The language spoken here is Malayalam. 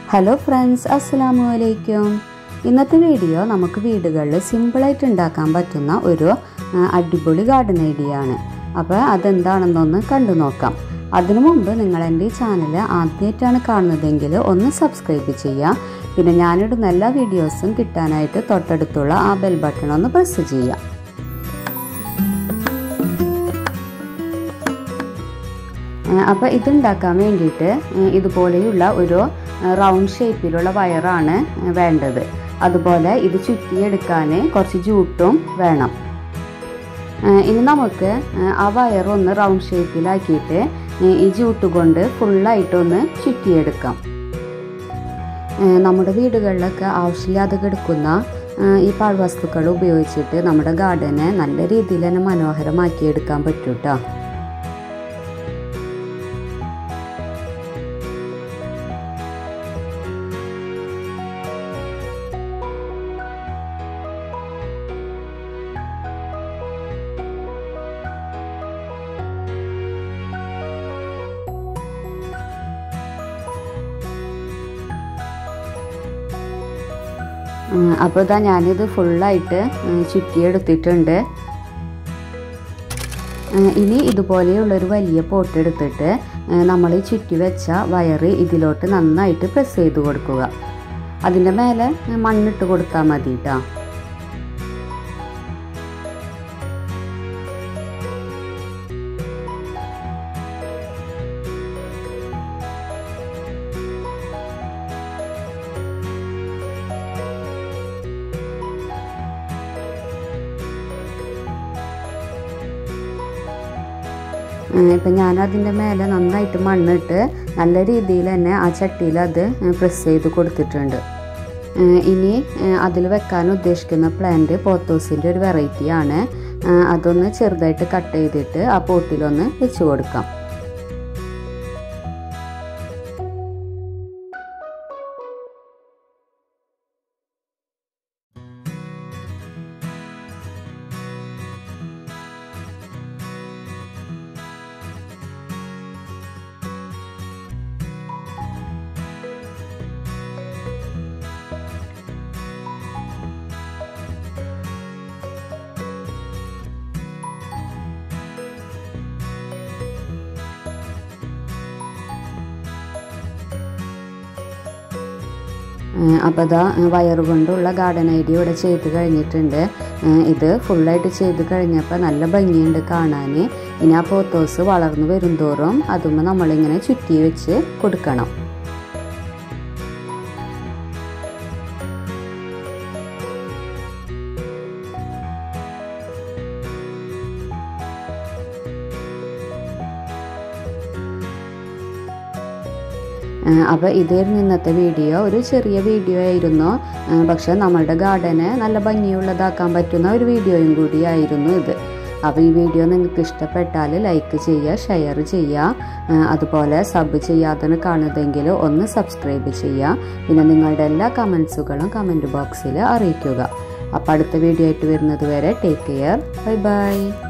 ഹലോ ഫ്രണ്ട്സ് അസ്സലാമു അലൈക്കും ഇന്നത്തെ വീഡിയോ നമുക്ക് വീടുകളിൽ സിമ്പിളായിട്ട് ഉണ്ടാക്കാൻ പറ്റുന്ന ഒരു ആ, അടിപൊളി ഗാർഡൻ ഐഡിയ ആണ് അപ്പോൾ അതെന്താണെന്നൊന്ന് കണ്ടു നോക്കാം അതിനു മുമ്പ് നിങ്ങൾ എൻ്റെ ഈ ചാനൽ ആദ്യമായിട്ടാണ് കാണുന്നതെങ്കിൽ ഒന്ന് സബ്സ്ക്രൈബ് ചെയ്യുക പിന്നെ ഞാനിടുന്ന എല്ലാ വീഡിയോസും കിട്ടാനായിട്ട് തൊട്ടടുത്തുള്ള ആ ബെൽ ബട്ടൺ ഒന്ന് പ്രസ് ചെയ്യുക അപ്പോൾ ഇതുണ്ടാക്കാൻ വേണ്ടിയിട്ട് ഏഹ് ഇതുപോലെയുള്ള ഒരു റൗണ്ട് ഷേപ്പിലുള്ള വയറാണ് വേണ്ടത് അതുപോലെ ഇത് ചുറ്റിയെടുക്കാൻ കുറച്ച് ജൂട്ടും വേണം ഏഹ് ഇനി നമുക്ക് ഏഹ് ആ വയറൊന്ന് റൗണ്ട് ഷേപ്പിലാക്കിയിട്ട് ഏഹ് ഈ ജൂട്ട് കൊണ്ട് ഫുള്ളായിട്ടൊന്ന് ചുറ്റിയെടുക്കാം ഏഹ് നമ്മുടെ വീടുകളിലൊക്കെ ആവശ്യമില്ലാതെ കിടക്കുന്ന ഏഹ് ഈ പാഴ്വസ്തുക്കൾ ഉപയോഗിച്ചിട്ട് നമ്മുടെ ഗാർഡനെ നല്ല രീതിയിൽ തന്നെ മനോഹരമാക്കിയെടുക്കാൻ പറ്റും കേട്ടോ അപ്പോൾ ഇതാ ഞാനിത് ഫുള്ളായിട്ട് ചുറ്റിയെടുത്തിട്ടുണ്ട് ഇനി ഇതുപോലെയുള്ളൊരു വലിയ പോട്ട് എടുത്തിട്ട് നമ്മൾ ചുറ്റി വെച്ച വയറ് ഇതിലോട്ട് നന്നായിട്ട് പ്രസ് ചെയ്ത് കൊടുക്കുക അതിൻ്റെ മേലെ മണ്ണിട്ട് കൊടുത്താൽ മതി കേട്ടോ ഇപ്പം ഞാൻ അതിൻ്റെ മേലെ നന്നായിട്ട് മണ്ണിട്ട് നല്ല രീതിയിൽ തന്നെ ആ ചട്ടിയിൽ അത് പ്രസ് ചെയ്ത് കൊടുത്തിട്ടുണ്ട് ഇനി അതിൽ വെക്കാൻ ഉദ്ദേശിക്കുന്ന പ്ലാന്റ് പോത്തോസിൻ്റെ ഒരു വെറൈറ്റിയാണ് അതൊന്ന് ചെറുതായിട്ട് കട്ട് ചെയ്തിട്ട് ആ പോട്ടിലൊന്ന് വെച്ച് കൊടുക്കാം അപ്പോൾ അതാ വയറ് കൊണ്ടുള്ള ഗാർഡൻ ഐഡിയ ഇവിടെ ചെയ്ത് കഴിഞ്ഞിട്ടുണ്ട് ഇത് ഫുള്ളായിട്ട് ചെയ്ത് കഴിഞ്ഞപ്പോൾ നല്ല ഭംഗിയുണ്ട് കാണാൻ ഇനി ആ പോത്തോസ് വളർന്നു വരുംതോറും അതുമ്പോൾ നമ്മളിങ്ങനെ ചുറ്റി വെച്ച് കൊടുക്കണം അപ്പോൾ ഇതായിരുന്നു ഇന്നത്തെ വീഡിയോ ഒരു ചെറിയ വീഡിയോ ആയിരുന്നു പക്ഷെ നമ്മളുടെ ഗാർഡനെ നല്ല ഭംഗിയുള്ളതാക്കാൻ പറ്റുന്ന ഒരു വീഡിയോയും കൂടിയായിരുന്നു ഇത് അപ്പോൾ ഈ വീഡിയോ നിങ്ങൾക്ക് ഇഷ്ടപ്പെട്ടാൽ ലൈക്ക് ചെയ്യുക ഷെയർ ചെയ്യുക അതുപോലെ സബ് ചെയ്യാതെ കാണുന്നതെങ്കിൽ ഒന്ന് സബ്സ്ക്രൈബ് ചെയ്യുക പിന്നെ നിങ്ങളുടെ എല്ലാ കമൻസുകളും കമൻറ്റ് ബോക്സിൽ അറിയിക്കുക അപ്പോൾ അടുത്ത വീഡിയോ ആയിട്ട് വരുന്നത് വരെ ടേക്ക് കെയർ ബൈ ബൈ